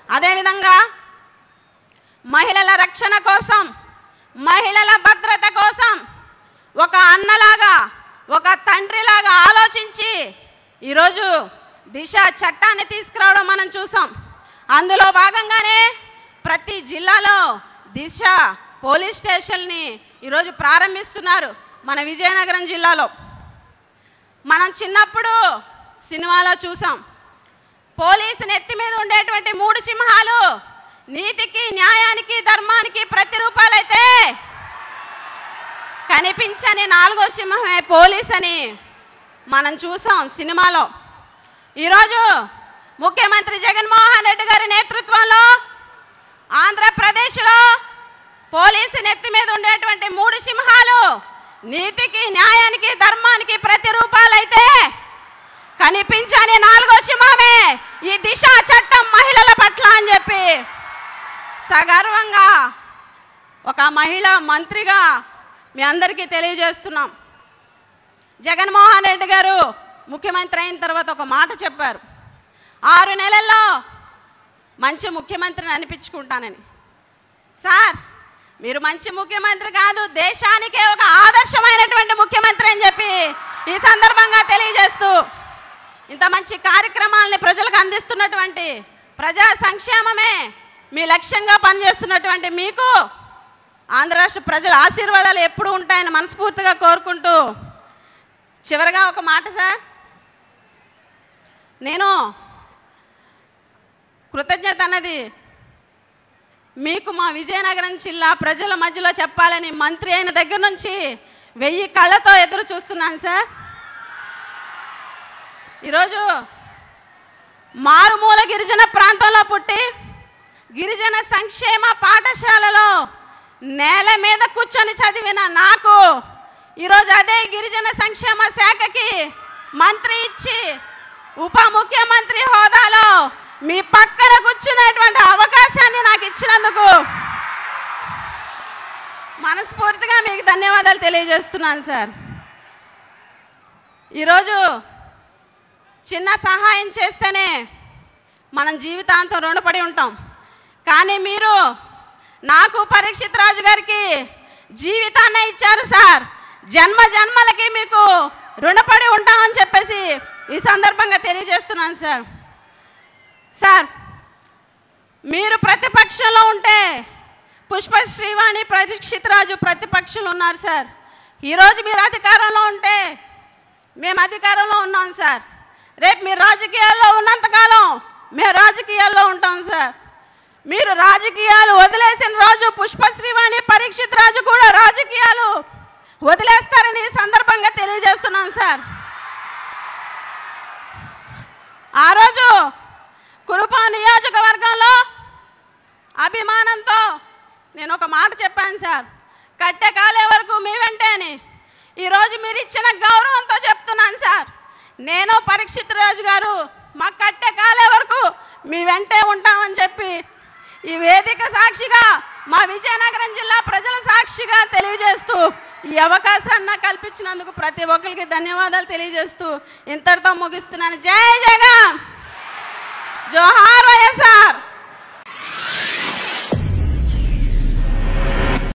అదేవిధంగా మహిళల రక్షణ కోసం మహిళల భద్రత కోసం ఒక అన్నలాగా ఒక తండ్రిలాగా ఆలోచించి ఈరోజు దిశ చట్టాన్ని తీసుకురావడం మనం చూసాం అందులో భాగంగానే ప్రతి జిల్లాలో దిశ పోలీస్ స్టేషన్ని ఈరోజు ప్రారంభిస్తున్నారు మన విజయనగరం జిల్లాలో మనం చిన్నప్పుడు సినిమాలో చూసాం పోలీసు నెత్తి మీద ఉండేటువంటి మూడు సింహాలు నీతికి న్యాయానికి ధర్మానికి ప్రతిరూపాలైతే కనిపించని నాలుగో సింహమే పోలీస్ అని మనం చూసాం సినిమాలో ఈరోజు ముఖ్యమంత్రి జగన్మోహన్ రెడ్డి గారి నేతృత్వంలో ఆంధ్రప్రదేశ్లో పోలీసు నెత్తి మీద ఉండేటువంటి మూడు సింహాలు నీతికి న్యాయానికి ధర్మానికి ప్రతిరూపాలైతే కనిపించని నాలుగో సింహమే ఈ దిశ చట్టం మహిళల పట్ల అని చెప్పి సగర్వంగా ఒక మహిళా మంత్రిగా మీ అందరికీ తెలియజేస్తున్నాం జగన్మోహన్ రెడ్డి గారు ముఖ్యమంత్రి అయిన తర్వాత ఒక మాట చెప్పారు ఆరు నెలల్లో మంచి ముఖ్యమంత్రిని అనిపించుకుంటానని సార్ మీరు మంచి ముఖ్యమంత్రి కాదు దేశానికే ఒక ఆదర్శమైనటువంటి ముఖ్యమంత్రి అని చెప్పి ఈ సందర్భంగా తెలియజేస్తూ ఇంత మంచి కార్యక్రమాలని ప్రజలకు అందిస్తున్నటువంటి ప్రజా సంక్షేమమే మీ లక్ష్యంగా పనిచేస్తున్నటువంటి మీకు ఆంధ్ర రాష్ట్ర ప్రజల ఆశీర్వాదాలు ఎప్పుడు ఉంటాయని మనస్ఫూర్తిగా కోరుకుంటూ చివరగా ఒక మాట సార్ నేను కృతజ్ఞత అన్నది మీకు మా విజయనగరం జిల్లా ప్రజల మధ్యలో చెప్పాలని మంత్రి అయిన దగ్గర నుంచి వెయ్యి కళ్ళతో ఎదురు చూస్తున్నాను సార్ ఈరోజు మారుమూల గిరిజన ప్రాంతంలో పుట్టి గిరిజన సంక్షేమ పాఠశాలలో నేల మీద కూర్చొని చదివిన నాకు ఈరోజు అదే గిరిజన సంక్షేమ శాఖకి మంత్రి ఇచ్చి ఉప ముఖ్యమంత్రి హోదాలో మీ పక్కన కూర్చునేటువంటి అవకాశాన్ని నాకు ఇచ్చినందుకు మనస్ఫూర్తిగా మీకు ధన్యవాదాలు తెలియజేస్తున్నాను సార్ ఈరోజు చిన్న సహాయం చేస్తేనే మనం జీవితాంతం రుణపడి ఉంటాం కానీ మీరు నాకు పరీక్షిత్ రాజు గారికి జీవితాన్నే ఇచ్చారు సార్ జన్మ జన్మలకి మీకు రుణపడి ఉంటామని చెప్పేసి ఈ సందర్భంగా తెలియజేస్తున్నాను సార్ సార్ మీరు ప్రతిపక్షంలో ఉంటే పుష్ప శ్రీవాణి పరీక్షిత్ రాజు ప్రతిపక్షంలో ఉన్నారు సార్ ఈరోజు మీరు అధికారంలో ఉంటే మేము అధికారంలో ఉన్నాం సార్ రేపు మీరు రాజకీయాల్లో ఉన్నంతకాలం మేము రాజకీయాల్లో ఉంటాం సార్ మీరు రాజకీయాలు వదిలేసిన రోజు పుష్పశ్రీవాణి పరీక్షిత్ రాజు కూడా రాజకీయాలు వదిలేస్తారని ఈ సందర్భంగా తెలియజేస్తున్నాను సార్ ఆ రోజు కురుపా నియోజకవర్గంలో అభిమానంతో నేను ఒక మాట చెప్పాను సార్ కట్టె కాలే వరకు మీ వెంటే అని ఈరోజు మీరు ఇచ్చిన గౌరవంతో చెప్తున్నాను సార్ నేను పరీక్షిత్ రాజు గారు మా కట్టె కాలే వరకు మీ వెంటే ఉంటామని చెప్పి ఈ వేదిక సాక్షిగా మా విజయనగరం జిల్లా ప్రజల సాక్షిగా తెలియజేస్తూ ఈ అవకాశాన్ని నాకు కల్పించినందుకు ప్రతి ఒక్కరికి ధన్యవాదాలు తెలియజేస్తూ ఇంతటితో ముగిస్తున్నాను జై జగన్ జోహార్ వైఎస్ఆర్